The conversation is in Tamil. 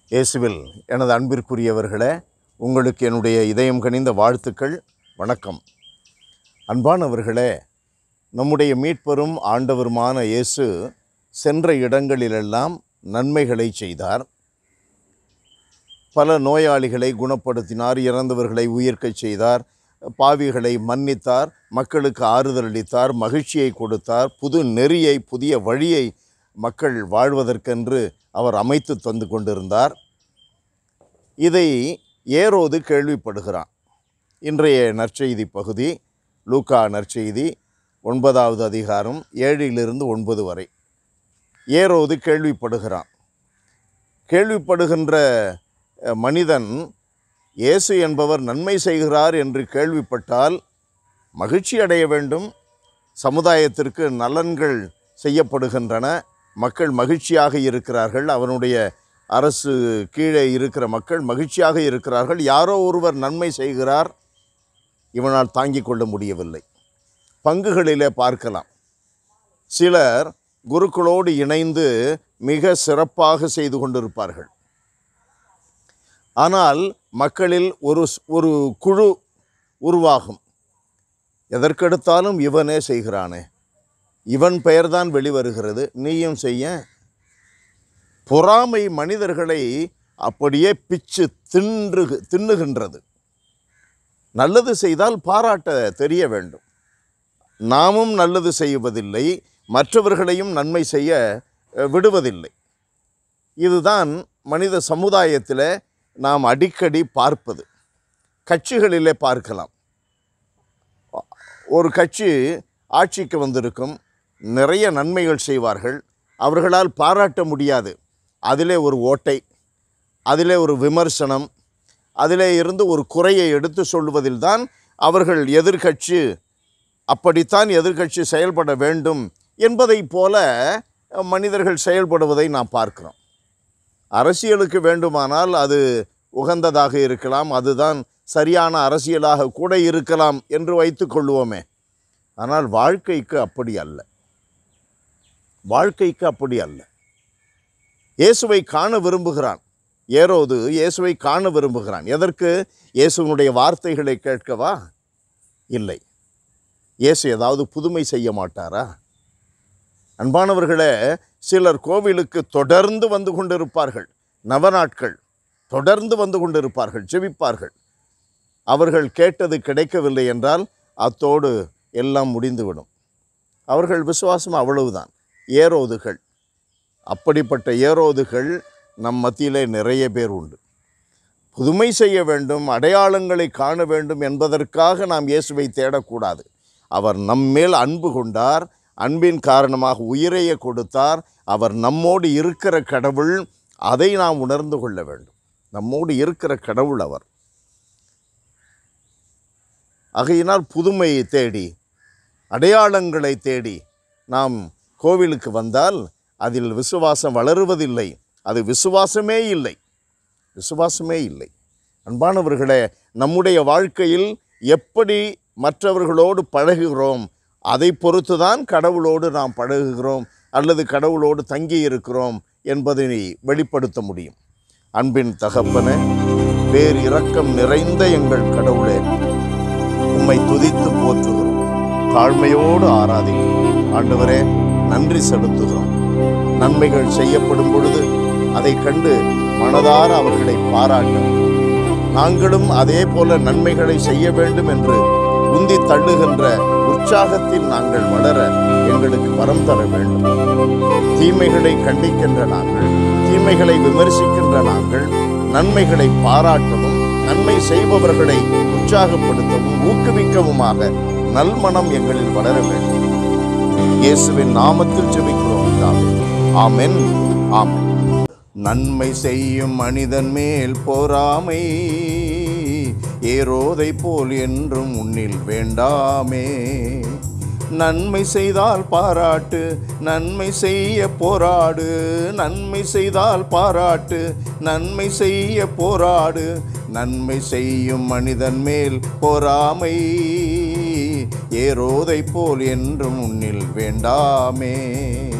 இயேசுவில் எனது அன்பிற்குரியவர்களே உங்களுக்கு என்னுடைய இதயம் கனிந்த வாழ்த்துக்கள் வணக்கம் அன்பானவர்களே நம்முடைய மீட்பெரும் ஆண்டவருமான இயேசு சென்ற இடங்களிலெல்லாம் நன்மைகளை செய்தார் பல நோயாளிகளை குணப்படுத்தினார் இறந்தவர்களை உயிர்க்கச் செய்தார் பாவிகளை மன்னித்தார் மக்களுக்கு ஆறுதல் அளித்தார் மகிழ்ச்சியை கொடுத்தார் புது நெறியை புதிய வழியை மக்கள் வாழ்வதற்கென்று அவர் அமைத்து தந்து கொண்டிருந்தார் இதை ஏரோது கேள்விப்படுகிறான் இன்றைய நற்செய்தி பகுதி லூக்கா நற்செய்தி ஒன்பதாவது அதிகாரம் ஏழிலிருந்து ஒன்பது வரை ஏரோது கேள்விப்படுகிறான் கேள்விப்படுகின்ற அஹ், மனிதன் இயேசு என்பவர் நன்மை செய்கிறார் என்று கேள்விப்பட்டால் மகிழ்ச்சி அடைய வேண்டும் சமுதாயத்திற்கு நலன்கள் செய்யப்படுகின்றன மக்கள் மகிழ்ச்சியாக இருக்கிறார்கள் அவனுடைய அரசு கீழே இருக்கிற மக்கள் மகிழ்ச்சியாக இருக்கிறார்கள் யாரோ ஒருவர் நன்மை செய்கிறார் இவனால் தாங்கிக் கொள்ள முடியவில்லை பங்குகளிலே பார்க்கலாம் சிலர் குருக்களோடு இணைந்து மிக சிறப்பாக செய்து கொண்டிருப்பார்கள் ஆனால் மக்களில் ஒரு ஸ்- ஒரு குழு உருவாகும் எதற்கெடுத்தாலும் இவனே செய்கிறானே இவன் பெயர்தான் வெளிவருகிறது நீயும் செய்ய பொறாமை மனிதர்களை அப்படியே பிச்சு தின்று தின்னுகின்றது நல்லது செய்தால் பாராட்ட தெரிய வேண்டும் நாமும் நல்லது செய்வதில்லை மற்றவர்களையும் நன்மை செய்ய அஹ், விடுவதில்லை இதுதான் மனித சமுதாயத்தில் நாம் அடிக்கடி பார்ப்பது கட்சிகளிலே பார்க்கலாம் ஒரு கட்சி ஆட்சிக்கு வந்திருக்கும் நிறைய நன்மைகள் செய்வார்கள் அவர்களால் பாராட்ட முடியாது அதிலே ஒரு ஓட்டை அதிலே ஒரு விமர்சனம் அதிலே இருந்து ஒரு குறையை எடுத்து சொல்வதில்தான் அவர்கள் எதிர்க்கட்சி அப்படித்தான் எதிர்க்கட்சி செயல்பட வேண்டும் என்பதைப் போல மனிதர்கள் செயல்படுவதை நாம் பார்க்கிறோம் அரசியலுக்கு வேண்டுமானால் அது உகந்ததாக இருக்கலாம் அதுதான் சரியான அரசியலாக கூட இருக்கலாம் என்று வைத்துக் கொள்வோமே ஆனால் வாழ்க்கைக்கு அப்படி அல்ல வாழ்க்கைக்கு அப்படி அல்ல இயேசுவை காண விரும்புகிறான் ஏரோது இயேசுவை காண விரும்புகிறான் எதற்கு இயேசுவினுடைய வார்த்தைகளை கேட்கவா இல்லை இயேசு ஏதாவது புதுமை செய்ய மாட்டாரா அன்பானவர்களே சிலர் கோவிலுக்கு தொடர்ந்து வந்து கொண்டிருப்பார்கள் நவநாட்கள் தொடர்ந்து வந்து கொண்டிருப்பார்கள் ஜெபிப்பார்கள் அவர்கள் கேட்டது கிடைக்கவில்லை என்றால் அத்தோடு எல்லாம் முடிந்துவிடும் அவர்கள் விசுவாசம் அவ்வளவுதான் ஏரோதுகள் அப்படிப்பட்ட ஏரோதுகள் நம் மத்தியிலே நிறைய பேர் உண்டு புதுமை செய்ய வேண்டும் அடையாளங்களை காண வேண்டும் என்பதற்காக நாம் இயேசுவை தேடக்கூடாது அவர் நம்மேல் அன்பு கொண்டார் அன்பின் காரணமாக உயிரையே கொடுத்தார் அவர் நம்மோடு இருக்கிற கடவுள் அதை நாம் உணர்ந்து கொள்ள வேண்டும் நம்மோடு இருக்கிற கடவுள் அவர் ஆகையினால் புதுமையை தேடி அடையாளங்களை தேடி நாம் கோவிலுக்கு வந்தால் அதில் விசுவாசம் வளருவதில்லை அது விசுவாசமே இல்லை விசுவாசமே இல்லை அன்பானவர்களே நம்முடைய வாழ்க்கையில் எப்படி மற்றவர்களோடு பழகுகிறோம் அதை பொறுத்துதான் கடவுளோடு நாம் பழகுகிறோம் அல்லது கடவுளோடு தங்கி இருக்கிறோம் என்பதை வெளிப்படுத்த முடியும் அன்பின் தகப்பனே பேர் இரக்கம் நிறைந்த எங்கள் கடவுளே உம்மை துதித்து போற்றுகிறோம் தாழ்மையோடு ஆராதிக்கிறோம் ஆண்டவரே நன்றி செலுத்துகிறோம் நன்மைகள் செய்யப்படும் பொழுது அதை கண்டு மனதார அவர்களை பாராட்டும் நாங்களும் அதே போல நன்மைகளை செய்ய வேண்டும் என்று உந்தி தள்ளுகின்ற உற்சாகத்தில் நாங்கள் வளர எங்களுக்கு வரம் தர வேண்டும் தீமைகளை கண்டிக்கின்ற நாங்கள் தீமைகளை விமர்சிக்கின்ற நாங்கள் நன்மைகளை பாராட்டவும் நன்மை செய்பவர்களை உற்சாகப்படுத்தவும் ஊக்குவிக்கவுமாக நல்மனம் எங்களில் வளர வேண்டும் இயேசுவின் நாமத்தில் ஜெபிக்கிறோம் பிதாவே. ஆமென் ஆமென் நன்மை செய்யும் மனிதன் மேல் பொறாமை ஏரோதை போல் என்றும் உன்னில் வேண்டாமே நன்மை செய்தால் பாராட்டு நன்மை செய்ய போராடு நன்மை செய்தால் பாராட்டு நன்மை செய்ய போராடு நன்மை செய்யும் மனிதன் மேல் பொறாமை ஏரோதை போல் என்றும் உன்னில் வேண்டாமே